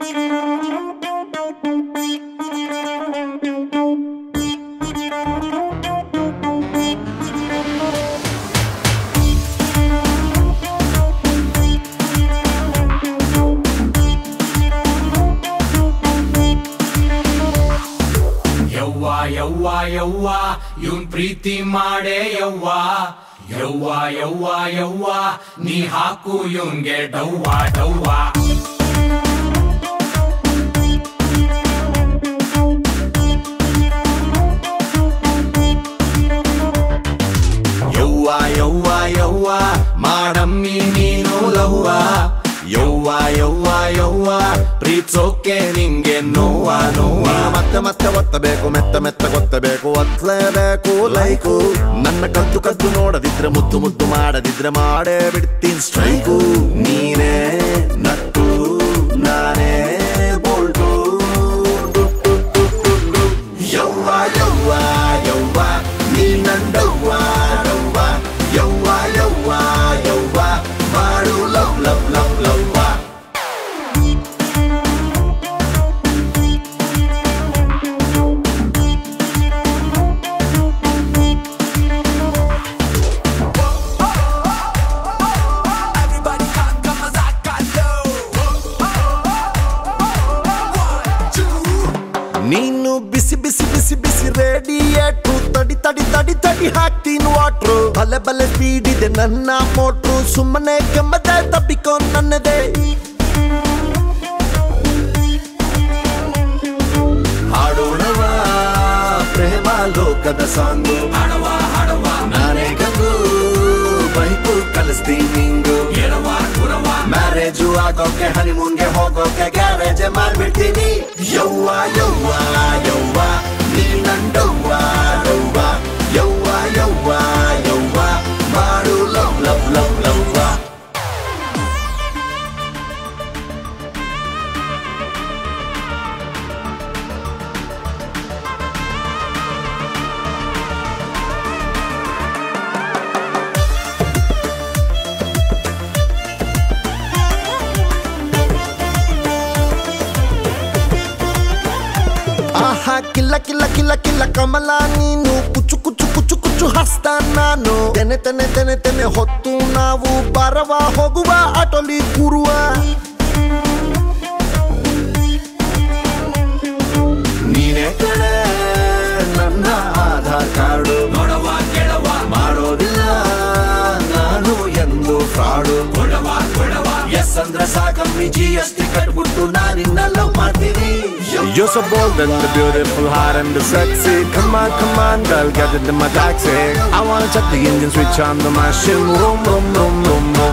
ಯವ್ವ ಯವ್ವ ಯವ್ವ ಇವನ್ ಪ್ರೀತಿ ಮಾಡೇ ಯವ್ವ ಯವ್ವ ಯವ್ವ ಯವ್ವ ನೀ ಹಾಕು ಇವನ್ಗೆ ಡವ್ವ ಡವ್ವ ಯವ್ವ ಯವ್ವ ಯವ್ವ ಮಾಡಮ್ಮಿ ನೀನು ಲವ್ವ ಯವ್ವ ಯವ್ವ ಯವ್ವ ಪ್ರೀತ್ಸೋಕೆ ನಿಂಗೆ ನೋವ ನೋವ ಮತ್ತೆ ಮತ್ತೆ ಒತ್ತಬೇಕು ಮೆತ್ತ ಮೆತ್ತ ಗೊತ್ತಬೇಕು ಒತ್ತಲೇಬೇಕು ಲೈಕು ನನ್ನ ಕದ್ದು ಕದ್ದು ನೋಡದಿದ್ರೆ ಮುದ್ದು ಮುದ್ದು ಮಾಡದಿದ್ರೆ ಮಾಡೇ ಬಿಡ್ತೀನಿ ಸ್ಟ್ರೈಕು ನೀನೇ ನಟ್ಟು ನಾನೇ ಬೋಲ್ಟು ಯವ್ವ ಯವ್ವ ಯವ್ವ ನೀ ನಂದವ್ವ ನವ್ವ ಯವ್ವ ಯವ್ವ ಯವ್ವ ಮಾಡು ಲವ್ ಲವ್ ಲವ್ ಲವ್ವ ನೀನು ಬಿಸಿ ಬಿಸಿ ಬಿಸಿ ಬಿಸಿ ರೇಡಿಯೇಟ್ರು ತಡಿ ತಡಿ ತಡಿ ತಡಿ ಹಾಕ್ತೀನಿ ವಾಟ್ರು ಬಲೆ ಬಲೆ ಸ್ಪೀಡ್ ಇದೆ ನನ್ನ ಮೋಟ್ರು ಸುಮ್ಮನೆ ಕೆಮ್ಮದೆ ತಪ್ಪಿಕೊ ನನ್ನದೇ ಹಾಡೋಣವ ಪ್ರೇಮ ಲೋಕದ ಸಾಂಗು ಹಡವ ಹಡವ ನಾನೇ ಗಂಗು ಬೈಕು ಕಲಿಸ್ತೀನಿ ನಿಂಗು ಎಡವ ಗುರವ ಮ್ಯಾರೇಜು ಆಗೋಕೆ ಹನಿಮೂನ್ಗೆ ಹೋಗೋಕೆ ಗ್ಯಾರೇಜ್ ಮಾಡ್ಬಿಡ್ತೀನಿ ಯವ್ವ ಯವ್ವ ಯವ್ವ ನೀ ನಂಡವ್ವ ಯವ್ವ ಯವ್ವ ಯವ್ವ ಯವ್ವ ಮಾಡು ಲವ್ ಲವ್ ಲವ್ ಲವ್ವ ಆಹಾ ಕಿಲ್ಲ ಕಿಲ್ಲ ಕಿಲ್ಲ ಕಿಲ್ಲ ಕಮಲ ನೀನು ಕುಚ್ಚು ಕುಚ್ಚು ಕುಚ್ಚು ಕುಚ್ಚು ಹಸ್ತ ನಾನು ತೆನೆ ತೆನೆ ತೆನೆ ತೆನೆ ಹೊತ್ತು ನಾವು ಬರವ ಹೋಗುವ ಆಟೋಲಿ ಕೂರುವ ನೀನೇ ಕಣೆ ನನ್ನ ಆಧಾರ್ ಕಾರ್ಡು ನೋಡವ ಕೆಡವ ಮಾಡೋದಿಲ್ಲ ನಾನು ಎಂದು ಫ್ರಾಡು ಕೊಡವ ಕೊಡವ ಎಸ್ ಅಂದ್ರೆ ಸಾಕಮ್ಮಿ ಜಿ ಎಸ್ ಟಿ ಕಟ್ಬಿಟ್ಟು ನಾನಿನ್ನ ಲವ್ ಮಾಡ್ತೀನಿ You're so bold and the beautiful, hot and the sexy. Come on, come on, girl, get into my taxi. I wanna check the engine switch on the machine. Vroom, vroom, vroom, vroom, vroom.